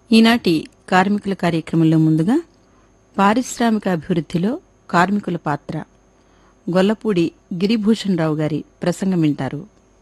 ఈనాటి కార్మికుల కార్యక్రమంలో ముందుగా పారిశ్రామిక అభివృద్ధిలో కార్మికుల పాత్ర గొల్లపూడి గిరిభూషణ్ రావు గారి ప్రసంగం వింటారు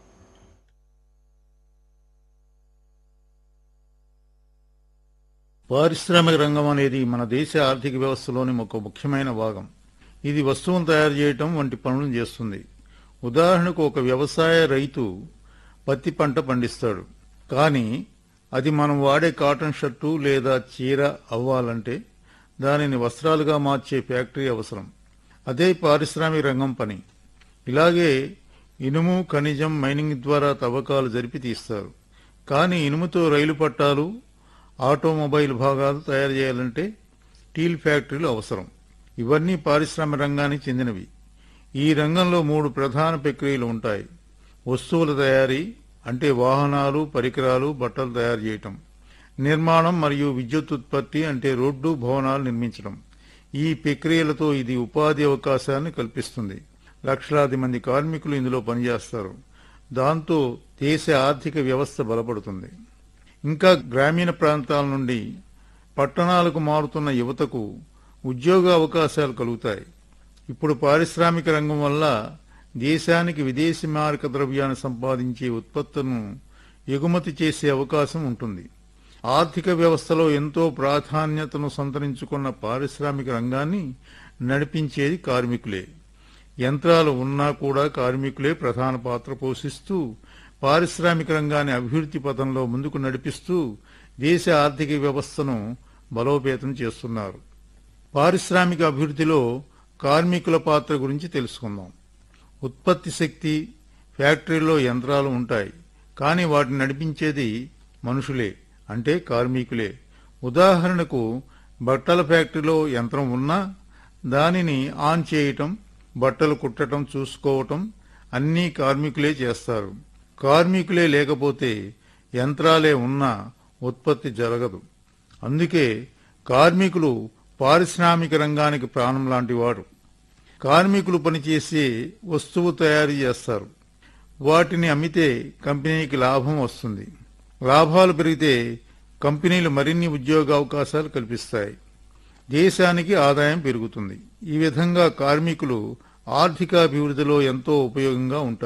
పారిశ్రామిక రంగం అనేది మన దేశ ఆర్థిక వ్యవస్థలోని ఒక ముఖ్యమైన భాగం ఇది వస్తువును తయారు చేయటం వంటి పనులను చేస్తుంది ఉదాహరణకు ఒక వ్యవసాయ రైతు పత్తి పంట పండిస్తాడు కానీ అది మనం వాడే కాటన్ షర్టు లేదా చీర అవ్వాలంటే దానిని వస్త్రాలుగా మార్చే ఫ్యాక్టరీ అవసరం అదే పారిశ్రామిక రంగం పని ఇలాగే ఇనుము ఖనిజం మైనింగ్ ద్వారా తవ్వకాలు జరిపి తీస్తారు కానీ ఇనుముతో రైలు పట్టాలు ఆటోమొబైల్ భాగాలు తయారు చేయాలంటే స్టీల్ ఫ్యాక్టరీలు అవసరం ఇవన్నీ పారిశ్రామిక రంగానికి చెందినవి ఈ రంగంలో మూడు ప్రధాన ప్రక్రియలు ఉంటాయి వస్తువుల తయారీ అంటే వాహనాలు పరికరాలు బట్టలు తయారు చేయటం నిర్మాణం మరియు విద్యుత్ ఉత్పత్తి అంటే రోడ్డు భవనాలు నిర్మించడం ఈ ప్రక్రియలతో ఇది ఉపాధి అవకాశాన్ని కల్పిస్తుంది లక్షలాది మంది కార్మికులు ఇందులో పనిచేస్తారు దాంతో దేశ ఆర్థిక వ్యవస్థ బలపడుతుంది ఇంకా గ్రామీణ ప్రాంతాల నుండి పట్టణాలకు మారుతున్న యువతకు ఉద్యోగ అవకాశాలు కలుగుతాయి ఇప్పుడు పారిశ్రామిక రంగం వల్ల దేశానికి విదేశీ మారక ద్రవ్యాన్ని సంపాదించే ఉత్పత్తులను ఎగుమతి చేసే అవకాశం ఉంటుంది ఆర్థిక వ్యవస్థలో ఎంతో ప్రాధాన్యతను సంతరించుకున్న పారిశ్రామిక రంగాన్ని నడిపించేది కార్మికులే యంత్రాలు ఉన్నా కూడా కార్మికులే ప్రధాన పాత్ర పోషిస్తూ పారిశ్రామిక రంగాన్ని అభివృద్ధి పథంలో ముందుకు నడిపిస్తూ దేశ ఆర్థిక వ్యవస్థను బలోపేతం చేస్తున్నారు పారిశ్రామిక అభివృద్ధిలో కార్మికుల పాత్ర గురించి తెలుసుకుందాం ఉత్పత్తి శక్తి ఫ్యాక్టరీలో యంత్రాలు ఉంటాయి కానీ వాటిని నడిపించేది మనుషులే అంటే కార్మికులే ఉదాహరణకు బట్టల ఫ్యాక్టరీలో యంత్రం ఉన్నా దానిని ఆన్ చేయటం బట్టలు కుట్టటం చూసుకోవటం అన్నీ కార్మికులే చేస్తారు కార్మికులే లేకపోతే యంత్రాలే ఉన్నా ఉత్పత్తి జరగదు అందుకే కార్మికులు పారిశ్రామిక రంగానికి ప్రాణం లాంటి వాడు కార్మికులు పనిచేసే వస్తువు తయారు చేస్తారు వాటిని అమ్మితే కంపెనీకి లాభం వస్తుంది లాభాలు పెరిగితే కంపెనీలు మరిన్ని ఉద్యోగ అవకాశాలు కల్పిస్తాయి దేశానికి ఆదాయం పెరుగుతుంది ఈ విధంగా కార్మికులు ఆర్థిక అభివృద్ధిలో ఎంతో ఉపయోగంగా ఉంటారు